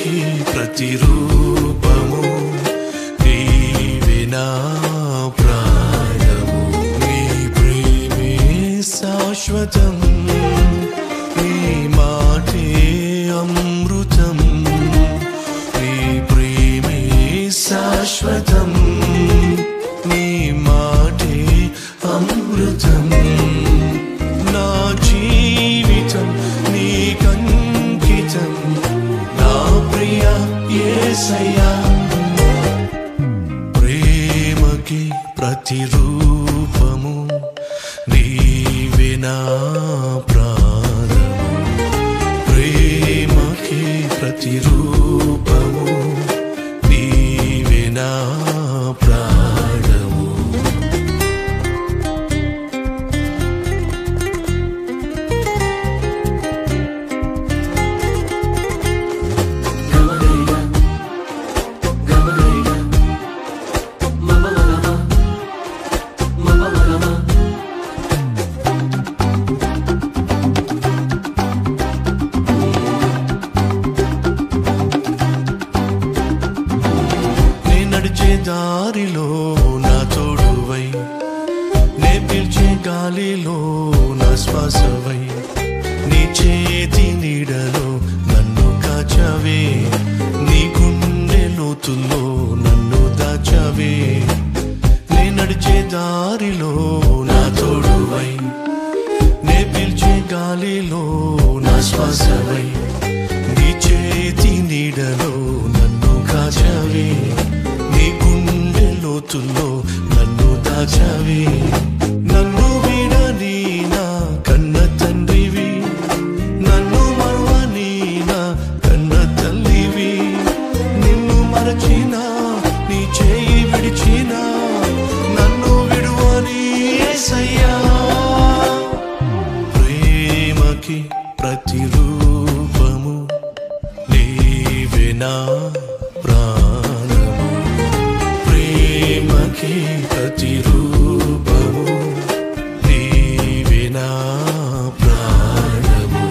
ప్రేమకి ప్రతిరూపము నీవే నా ప్రాణము నీ ప్రేమే శాశ్వతం నీ మాటే అమృతం నీ ప్రేమే శాశ్వతం నీ మాటే అమృతం నా జీవితం నీకంకితం నా ప్రియ యేసయ్యా ప్రేమకి ప్రతిరూపము నీవే నా ప్రాణము ప్రేమకి ప్రతిరూపము నీవే నా ప్రాణము నే నడిచే దారిలో నా తోడువై నే పిలిచే గాలిలో నా శ్వాసవై నీ చేతి నీడలో నన్ను కాచవే నీ గుండె లోతుల్లో నన్ను దాచవే నే నడిచే దారిలో నా తోడువై నే పిలిచే గాలిలో నా శ్వాసవై నీ చేతి నీడలో నన్ను కాచవే నీ గుండె లోతుల్లో నన్ను దాచవే నన్ను విడని నా కన్న తండ్రివి నన్ను మరువని నా కన్న తల్లివి నిన్ను మరచిన నీ చేయి విడిచిన నన్ను విడువని యేసయ్యా ప్రేమకి ప్రతిరూపము నీవే నా ప్రాణము ప్రేమకి ప్రతిరూపము నీవే నా ప్రాణము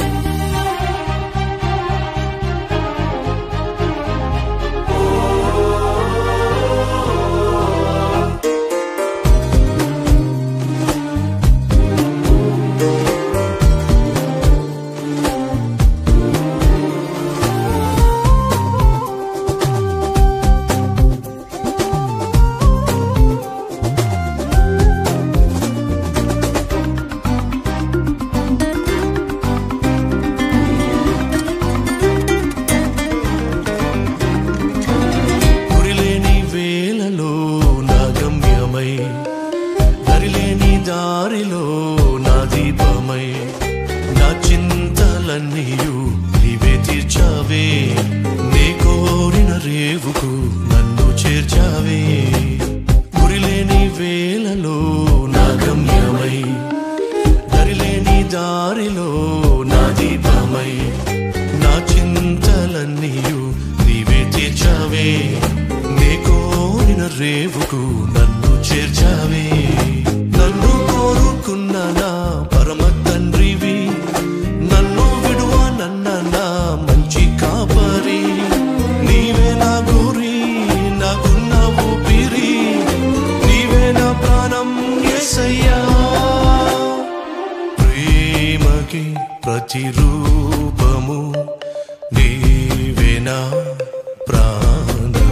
గురిలేని వేలలో నా గమ్యమై దరిలేని దారిలో నా దీపమై నా చింతలన్నీయు నీవే తీర్చావే నీ కోరిన రేవుకు నన్ను చేర్చావే గురిలేని వేలలో నా గమ్యమై దరిలేని దారిలో నా దీపమై నా చింతలన్నీయు నీవే తీర్చావే నే కోరిన రేవుకు నన్ను చేర్చావే నన్ను కోరుకున్న నా పరమ తండ్రివి నన్ను విడువ నన్న నా మంచి కాపరి నీవే నా గురి నాకున్న ఊపిరి నీవే నా ప్రాణం యేసయ్యా ప్రేమకి ప్రతిరూపము నీవే నా ప్రాణము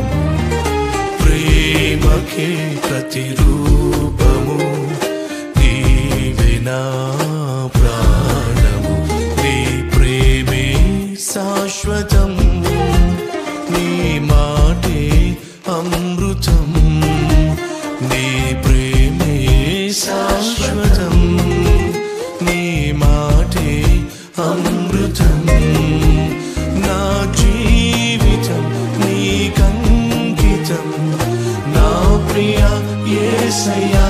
ప్రేమకి ప్రతిరూపము నీవే నా ప్రాణము నీ ప్రేమే శాశ్వతం నీ మాటే అమృతం నీ ప్రేమే శాశ్వతం నీ మాటే అమృతం నా జీవితం నీకంకితం నా ప్రియ యేసయ్యా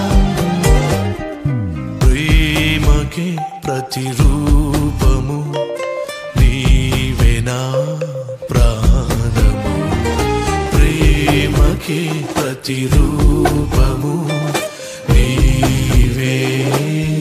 ప్రేమకి ప్రతిరూపము నీవే నా ప్రాణము ప్రేమకి ప్రతిరూపము నీవే